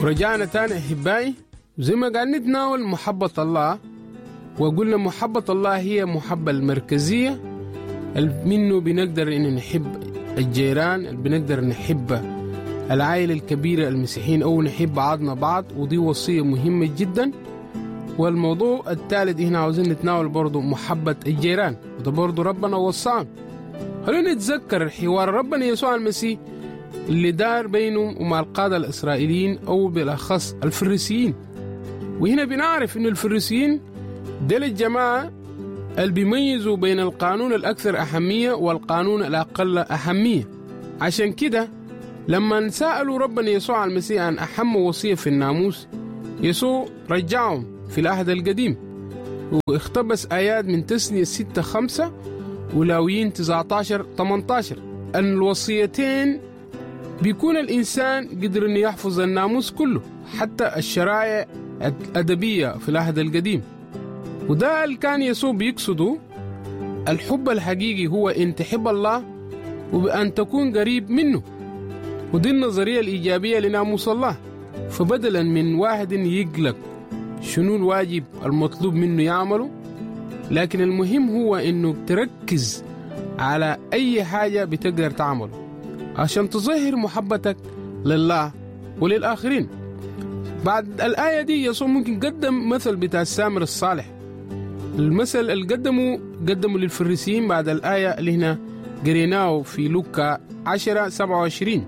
ورجعنا تاني أحبائي زي ما قاعد نتناول محبة الله وقلنا محبة الله هي محبة المركزية ال- منه بنقدر إن نحب الجيران ال- بنقدر نحب العائلة الكبيرة المسيحيين أو نحب بعضنا بعض ودي وصية مهمة جدا والموضوع الثالث هنا عاوزين نتناول برضو محبة الجيران وده برضو ربنا وصانا خلينا نتذكر الحوار ربنا يسوع المسيح اللي دار بينه ومع القادة الإسرائيليين أو بالأخص الفريسيين وهنا بنعرف إن الفريسيين دول الجماعة اللي بيميزوا بين القانون الأكثر أهمية والقانون الأقل أهمية عشان كده لما سألوا ربنا يسوع المسيح عن أهم وصية في الناموس يسوع رجعهم في العهد القديم واختبس آيات من تسنية 6 5 ولاويين 19 18 أن الوصيتين بيكون الإنسان قدر أن يحفظ الناموس كله حتى الشرائع الأدبية في العهد القديم وده اللي كان يسوع بيقصده الحب الحقيقي هو أن تحب الله وبأن تكون قريب منه ودي النظرية الإيجابية لناموس الله فبدلا من واحد يقلق شنو الواجب المطلوب منه يعمله لكن المهم هو انه تركز على اي حاجة بتقدر تعمله عشان تظهر محبتك لله وللآخرين بعد الآية دي يسوع ممكن قدم مثل بتاع السامر الصالح المثل اللي قدمه قدمه للفريسيين بعد الآية اللي هنا قريناه في لوكا 10 27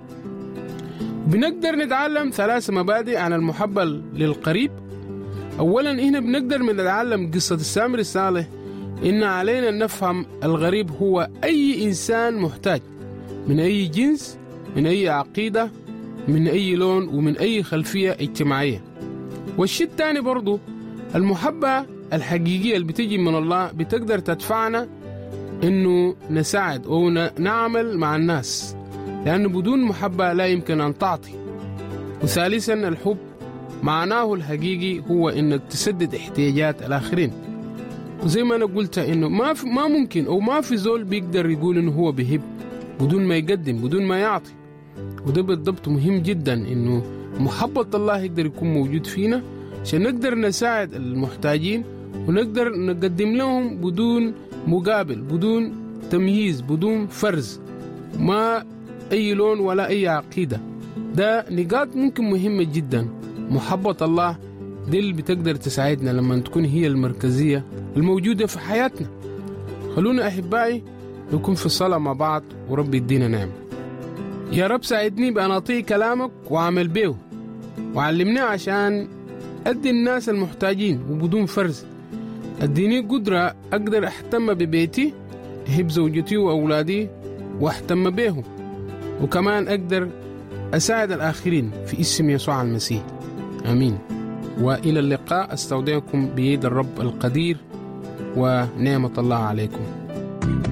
بنقدر نتعلم ثلاث مبادئ عن المحبة للقريب أولا هنا بنقدر نتعلم قصة السامر الصالح إن علينا نفهم الغريب هو أي إنسان محتاج من أي جنس من أي عقيدة من أي لون ومن أي خلفية اجتماعية والشيء الثاني برضو المحبة الحقيقية اللي بتجي من الله بتقدر تدفعنا إنه نساعد أو ن- نعمل مع الناس لأنه بدون محبة لا يمكن أن تعطي وثالثا الحب معناه الحقيقي هو انك تسدد احتياجات الاخرين وزي ما انا قلت انه ما في ما ممكن او ما في زول بيقدر يقول انه هو بيحب بدون ما يقدم بدون ما يعطي وده بالضبط مهم جدا انه محبة الله يقدر يكون موجود فينا عشان نقدر نساعد المحتاجين ونقدر نقدم لهم بدون مقابل بدون تمييز بدون فرز ما اي لون ولا اي عقيده ده نقاط ممكن مهمه جدا محبة الله دي اللي بتقدر تساعدنا لما تكون هي المركزية الموجودة في حياتنا خلونا أحبائي نكون في الصلاة مع بعض ورب يدينا نعم يا رب ساعدني بأن أطيع كلامك وأعمل به وعلمني عشان أدي الناس المحتاجين وبدون فرز أديني قدرة أقدر أهتم ببيتي أحب زوجتي وأولادي وأهتم بهم وكمان أقدر أساعد الآخرين في اسم يسوع المسيح آمين وإلى اللقاء أستودعكم بيد الرب القدير ونعمة الله عليكم